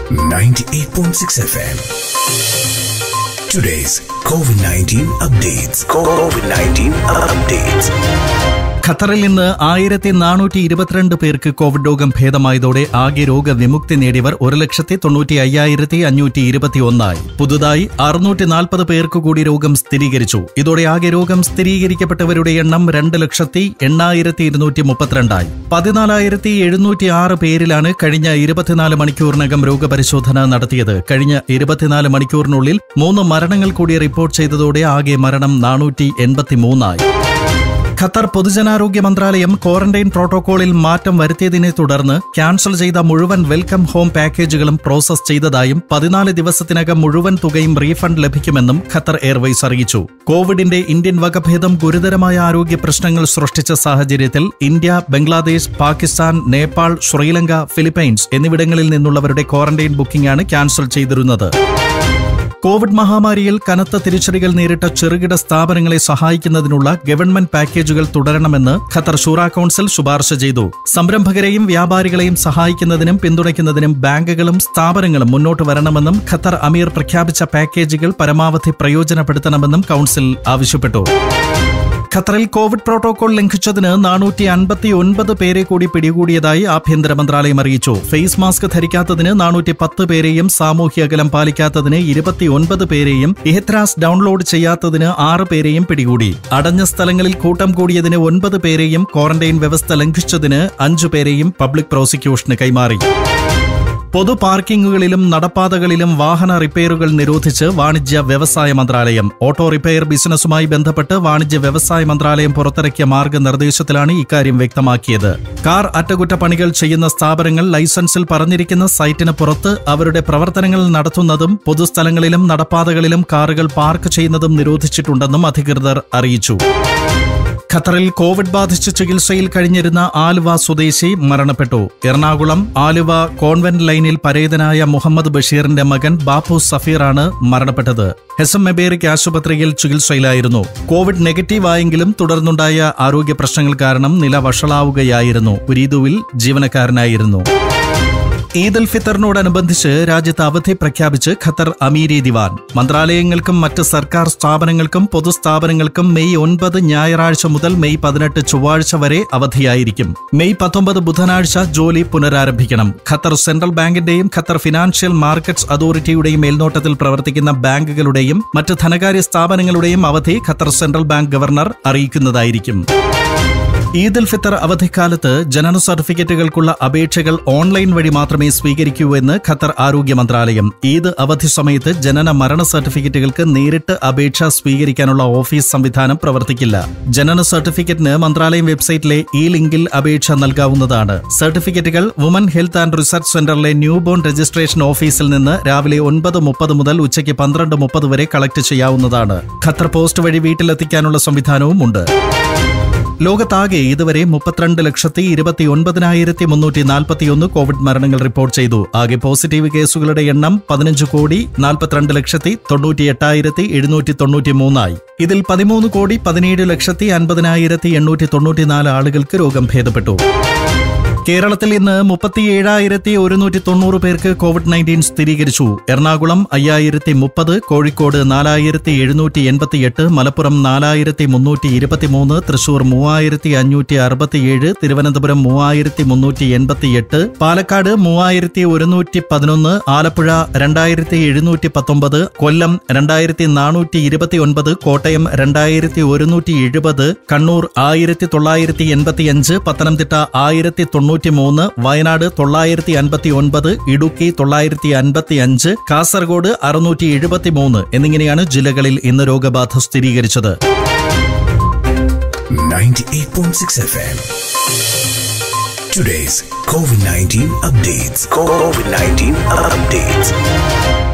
98.6 FM. Today's COVID 19 updates. COVID 19 updates. ഖത്തറിൽ ഇന്ന് ആയിരത്തി നാനൂറ്റി ഇരുപത്തിരണ്ട് പേർക്ക് കോവിഡ് രോഗം ഭേദമായതോടെ ആകെ രോഗവിമുക്തി നേടിയവർ ഒരു ലക്ഷത്തി തൊണ്ണൂറ്റി അയ്യായിരത്തി അഞ്ഞൂറ്റി ഇരുപത്തി ഒന്നായി പുതുതായി അറുന്നൂറ്റി നാൽപ്പത് പേർക്ക് കൂടി രോഗം സ്ഥിരീകരിച്ചു ഇതോടെ ആകെ രോഗം സ്ഥിരീകരിക്കപ്പെട്ടവരുടെ എണ്ണം രണ്ട് ലക്ഷത്തി എണ്ണായിരത്തി ഇരുന്നൂറ്റി മുപ്പത്തിരണ്ടായി പതിനാലായിരത്തി എഴുന്നൂറ്റി ആറ് പേരിലാണ് കഴിഞ്ഞ ഇരുപത്തിനാല് മണിക്കൂറിനകം രോഗപരിശോധന നടത്തിയത് കഴിഞ്ഞ ഇരുപത്തിനാല് മണിക്കൂറിനുള്ളിൽ മൂന്ന് മരണങ്ങൾ കൂടി റിപ്പോർട്ട് ചെയ്തതോടെ ആകെ മരണം നാനൂറ്റി എൺപത്തിമൂന്നായി ഖത്തർ പൊതുജനാരോഗ്യ മന്ത്രാലയം ക്വാറന്റൈൻ പ്രോട്ടോകോളിൽ മാറ്റം വരുത്തിയതിനെ തുടർന്ന് ക്യാൻസൽ ചെയ്ത മുഴുവൻ വെൽക്കം ഹോം പാക്കേജുകളും പ്രോസസ് ചെയ്തതായും പതിനാല് ദിവസത്തിനകം മുഴുവൻ തുകയും റീഫണ്ട് ലഭിക്കുമെന്നും ഖത്തർ എയർവേസ് അറിയിച്ചു കോവിഡിന്റെ ഇന്ത്യൻ വകഭേദം ഗുരുതരമായ ആരോഗ്യ പ്രശ്നങ്ങൾ സൃഷ്ടിച്ച സാഹചര്യത്തിൽ ഇന്ത്യ ബംഗ്ലാദേശ് പാകിസ്ഥാൻ നേപ്പാൾ ശ്രീലങ്ക ഫിലിപ്പൈൻസ് എന്നിവിടങ്ങളിൽ നിന്നുള്ളവരുടെ ക്വാറന്റൈൻ ബുക്കിംഗാണ് ക്യാൻസൽ ചെയ്തിരുന്നത് കോവിഡ് മഹാമാരിയിൽ കനത്ത തിരിച്ചടികൾ നേരിട്ട ചെറുകിട സ്ഥാപനങ്ങളെ സഹായിക്കുന്നതിനുള്ള ഗവൺമെന്റ് പാക്കേജുകൾ തുടരണമെന്ന് ഖത്തർ ഷൂറ കൌൺസിൽ ശുപാർശ ചെയ്തു സംരംഭകരെയും വ്യാപാരികളെയും സഹായിക്കുന്നതിനും പിന്തുണയ്ക്കുന്നതിനും ബാങ്കുകളും സ്ഥാപനങ്ങളും മുന്നോട്ട് വരണമെന്നും ഖത്തർ അമീർ പ്രഖ്യാപിച്ച പാക്കേജുകൾ പരമാവധി പ്രയോജനപ്പെടുത്തണമെന്നും കൌൺസിൽ ആവശ്യപ്പെട്ടു ഖത്തറിൽ കോവിഡ് പ്രോട്ടോകോൾ ലംഘിച്ചതിന് നാനൂറ്റി അൻപത്തി ഒൻപത് പേരെ കൂടി പിടികൂടിയതായി ആഭ്യന്തര മന്ത്രാലയം അറിയിച്ചു ഫേസ് മാസ്ക് ധരിക്കാത്തതിന് നാനൂറ്റി പത്ത് പേരെയും സാമൂഹ്യ അകലം പാലിക്കാത്തതിന് ഇരുപത്തിയൊൻപത് പേരെയും ഇഹത്രാസ് ഡൌൺലോഡ് ചെയ്യാത്തതിന് ആറ് പേരെയും പിടികൂടി അടഞ്ഞ സ്ഥലങ്ങളിൽ കൂട്ടം കൂടിയതിന് ഒൻപത് പേരെയും ക്വാറന്റൈൻ വ്യവസ്ഥ ലംഘിച്ചതിന് അഞ്ചു പേരെയും പബ്ലിക് പ്രോസിക്യൂഷന് കൈമാറി പൊതു പാർക്കിംഗുകളിലും നടപ്പാതകളിലും വാഹന റിപ്പയറുകൾ നിരോധിച്ച് വാണിജ്യ വ്യവസായ മന്ത്രാലയം ഓട്ടോ റിപ്പയർ ബിസിനസ്സുമായി ബന്ധപ്പെട്ട് വാണിജ്യ വ്യവസായ മന്ത്രാലയം പുറത്തിറക്കിയ മാർഗനിർദ്ദേശത്തിലാണ് ഇക്കാര്യം വ്യക്തമാക്കിയത് കാർ അറ്റകുറ്റപ്പണികൾ ചെയ്യുന്ന സ്ഥാപനങ്ങൾ ലൈസൻസിൽ പറഞ്ഞിരിക്കുന്ന സൈറ്റിന് പുറത്ത് അവരുടെ പ്രവർത്തനങ്ങൾ നടത്തുന്നതും പൊതുസ്ഥലങ്ങളിലും നടപ്പാതകളിലും കാറുകൾ പാർക്ക് ചെയ്യുന്നതും നിരോധിച്ചിട്ടുണ്ടെന്നും അധികൃതർ അറിയിച്ചു ഖത്തറിൽ കോവിഡ് ബാധിച്ച് ചികിത്സയിൽ കഴിഞ്ഞിരുന്ന ആലുവ സ്വദേശി മരണപ്പെട്ടു എറണാകുളം ആലുവ കോൺവെന്റ് ലൈനിൽ പരേതനായ മുഹമ്മദ് ബഷീറിന്റെ മകൻ ബാപ്പു സഫീറാണ് മരണപ്പെട്ടത് എസ് എം മെബേറിക് ആശുപത്രിയിൽ ചികിത്സയിലായിരുന്നു കോവിഡ് നെഗറ്റീവ് ആയെങ്കിലും തുടർന്നുണ്ടായ ആരോഗ്യ പ്രശ്നങ്ങൾ കാരണം നില വഷളാവുകയായിരുന്നു ഉരീദുവിൽ ജീവനക്കാരനായിരുന്നു ഈദ് ഉൽ ഫിത്തറിനോടനുബന്ധിച്ച് രാജ്യത്ത് അവധി പ്രഖ്യാപിച്ച് ഖത്തർ അമീരി ദിവാൻ മന്ത്രാലയങ്ങൾക്കും മറ്റ് സർക്കാർ സ്ഥാപനങ്ങൾക്കും പൊതുസ്ഥാപനങ്ങൾക്കും മെയ് ഒൻപത് ഞായറാഴ്ച മുതൽ മെയ് പതിനെട്ട് ചൊവ്വാഴ്ച വരെ അവധിയായിരിക്കും മെയ് പത്തൊമ്പത് ബുധനാഴ്ച ജോലി പുനരാരംഭിക്കണം ഖത്തർ സെൻട്രൽ ബാങ്കിന്റെയും ഖത്തർ ഫിനാൻഷ്യൽ മാർക്കറ്റ്സ് അതോറിറ്റിയുടെയും മേൽനോട്ടത്തിൽ പ്രവർത്തിക്കുന്ന ബാങ്കുകളുടെയും മറ്റ് ധനകാര്യ സ്ഥാപനങ്ങളുടെയും അവധി ഖത്തർ സെൻട്രൽ ബാങ്ക് ഗവർണർ അറിയിക്കുന്നതായിരിക്കും ഈദ് ഉൽ ഫിത്തർ അവധിക്കാലത്ത് ജനന സർട്ടിഫിക്കറ്റുകൾക്കുള്ള അപേക്ഷകൾ ഓൺലൈൻ വഴി മാത്രമേ സ്വീകരിക്കൂ എന്ന് ഖത്തർ ആരോഗ്യ മന്ത്രാലയം ഈദ് അവധി സമയത്ത് ജനന മരണ സർട്ടിഫിക്കറ്റുകൾക്ക് നേരിട്ട് അപേക്ഷ സ്വീകരിക്കാനുള്ള ഓഫീസ് സംവിധാനം പ്രവർത്തിക്കില്ല ജനന സർട്ടിഫിക്കറ്റിന് മന്ത്രാലയം വെബ്സൈറ്റിലെ ഈ ലിങ്കിൽ അപേക്ഷ നൽകാവുന്നതാണ് സർട്ടിഫിക്കറ്റുകൾ വുമൻ ഹെൽത്ത് ആൻഡ് റിസർച്ച് സെന്ററിലെ ന്യൂ ബോൺ രജിസ്ട്രേഷൻ ഓഫീസിൽ നിന്ന് രാവിലെ ഒൻപത് മുപ്പത് മുതൽ ഉച്ചയ്ക്ക് പന്ത്രണ്ട് മുപ്പത് വരെ കളക്ട് ചെയ്യാവുന്നതാണ് ഖത്തർ പോസ്റ്റ് വഴി വീട്ടിലെത്തിക്കാനുള്ള സംവിധാനവും ഉണ്ട് ലോകത്താകെ ഇതുവരെ മുപ്പത്തിരണ്ട് ലക്ഷത്തി ഇരുപത്തി ഒൻപതിനായിരത്തി മുന്നൂറ്റി നാൽപ്പത്തിയൊന്ന് കോവിഡ് മരണങ്ങൾ റിപ്പോർട്ട് ചെയ്തു ആകെ പോസിറ്റീവ് കേസുകളുടെ എണ്ണം പതിനഞ്ച് കോടി നാൽപ്പത്തിരണ്ട് ലക്ഷത്തി തൊണ്ണൂറ്റി എട്ടായിരത്തി എഴുന്നൂറ്റി തൊണ്ണൂറ്റി മൂന്നായി ഇതിൽ പതിമൂന്ന് കോടി പതിനേഴ് ലക്ഷത്തി അൻപതിനായിരത്തി എണ്ണൂറ്റി തൊണ്ണൂറ്റിനാല് ആളുകൾക്ക് രോഗം ഭേദപ്പെട്ടു കേരളത്തിൽ ഇന്ന് മുപ്പത്തിയേഴായിരത്തി ഒരുന്നൂറ്റി തൊണ്ണൂറ് പേർക്ക് കോവിഡ് നയൻറ്റീൻ സ്ഥിരീകരിച്ചു എറണാകുളം അയ്യായിരത്തി മുപ്പത് കോഴിക്കോട് നാലായിരത്തി എഴുന്നൂറ്റി എൺപത്തിയെട്ട് മലപ്പുറം നാലായിരത്തി മുന്നൂറ്റി ഇരുപത്തിമൂന്ന് തൃശൂർ മൂവായിരത്തി അഞ്ഞൂറ്റി അറുപത്തിയേഴ് തിരുവനന്തപുരം മൂവായിരത്തി മുന്നൂറ്റി എൺപത്തിയെട്ട് പാലക്കാട് മൂവായിരത്തി ഒരുന്നൂറ്റി പതിനൊന്ന് ആലപ്പുഴ രണ്ടായിരത്തി എഴുന്നൂറ്റി പത്തൊമ്പത് കൊല്ലം രണ്ടായിരത്തി നാനൂറ്റി ഇരുപത്തിയൊൻപത് കോട്ടയം രണ്ടായിരത്തി ഒരുന്നൂറ്റി എഴുപത് കണ്ണൂർ ആയിരത്തി തൊള്ളായിരത്തി എൺപത്തിയഞ്ച് പത്തനംതിട്ട ആയിരത്തി തൊണ്ണൂറ്റി മൂന്ന് വയനാട് തൊള്ളായിരത്തി അൻപത്തി ഒൻപത് ഇടുക്കി തൊള്ളായിരത്തി അൻപത്തി അഞ്ച് കാസർഗോഡ് അറുന്നൂറ്റി എഴുപത്തി മൂന്ന് എന്നിങ്ങനെയാണ് ജില്ലകളിൽ ഇന്ന് രോഗബാധ സ്ഥിരീകരിച്ചത് 98.6 FM. Today's COVID 19 updates. COVID 19 updates.